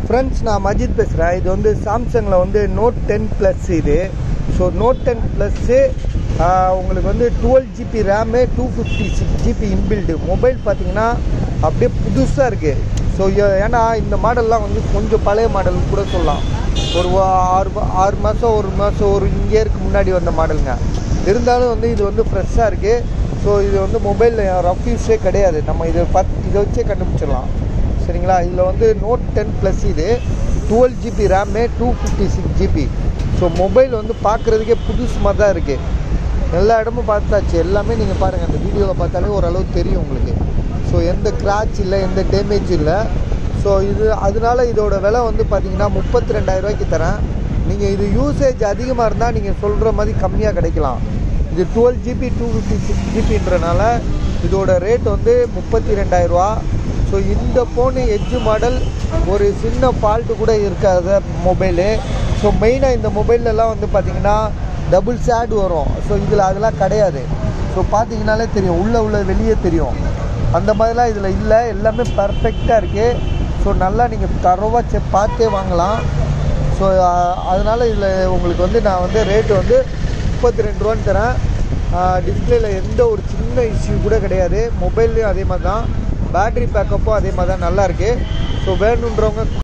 friends நான் மஜித் பேசுகிறேன் இது வந்து சாம்சங்கில் வந்து நோட் டென் ப்ளஸ் இது ஸோ நோட் டென் ப்ளஸ்ஸு உங்களுக்கு வந்து twelve GB RAM two fifty six GB inbuilt mobile பார்த்தீங்கன்னா அப்படியே புதுசாக இருக்குது ஸோ ஏன்னா இந்த மாடல்லாம் வந்து கொஞ்சம் பழைய மாடல் கூட சொல்லலாம் ஒரு வா- ஆறு மா- ஆறு மாதம் ஒரு மாதம் ஒரு இயருக்கு முன்னாடி வந்த மாடலுங்க இருந்தாலும் வந்து இது வந்து ஃப்ரெஷ்ஷாக இருக்குது ஸோ இது வந்து மொபைலில் ரஃப் யூஸே கிடையாது நம்ம இதை பார்த்து இதை வச்சே கண்டுபிடிச்சிடலாம் சரிங்களா இதில் வந்து நோட் டென் ப்ளஸ் இது twelve GB RAM two fifty six GB so mobile வந்து பார்க்குறதுக்கே புதுசு மாதிரி தான் இருக்குது எல்லா இடமும் பார்த்தாச்சு எல்லாமே நீங்கள் பாருங்கள் அந்த வீடியோவில் பார்த்தாலே ஓரளவு தெரியும் உங்களுக்கு ஸோ எந்த கிராச் இல்லை எந்த டேமேஜ் இல்லை ஸோ இது அதனால இதோட விலை வந்து பார்த்தீங்கன்னா முப்பத்தி ரெண்டாயிரரூவாய்க்கு தரேன் நீங்கள் இது யூசேஜ் அதிகமாக இருந்தால் நீங்கள் சொல்கிற மாதிரி கம்மியாக கிடைக்கலாம் இது twelve GB two fifty six ஜிபின்றனால இதோட ரேட் வந்து முப்பத்தி ரெண்டாயிரரூவா ஸோ இந்த ஃபோனு எட்ஜு மாடல் ஒரு சின்ன ஃபால்ட்டு கூட இருக்காத மொபைலு ஸோ மெயினாக இந்த மொபைல்லலாம் வந்து பார்த்தீங்கன்னா டபுள் சேட் வரும் ஸோ இதில் அதெல்லாம் கிடையாது ஸோ பார்த்தீங்கனாலே தெரியும் உள்ளே உள்ள வெளியே தெரியும் அந்த மாதிரிலாம் இதில் இல்லை எல்லாமே பர்ஃபெக்டாக இருக்குது ஸோ நல்லா நீங்கள் தரவாக செ பார்த்தே வாங்கலாம் ஸோ அதனால் இதில் உங்களுக்கு வந்து நான் வந்து ரேட்டு வந்து முப்பத்தி ரெண்டு ரூபான்னு தரேன் டிஸ்பிளேல எந்த ஒரு சின்ன இஷ்யூ கூட கிடையாது மொபைல்லையும் அதே மாதிரி தான் பேட்டரி பேக்கப்பும் அதே மாதிரி தான் நல்லா இருக்குது ஸோ வேணுன்றவங்க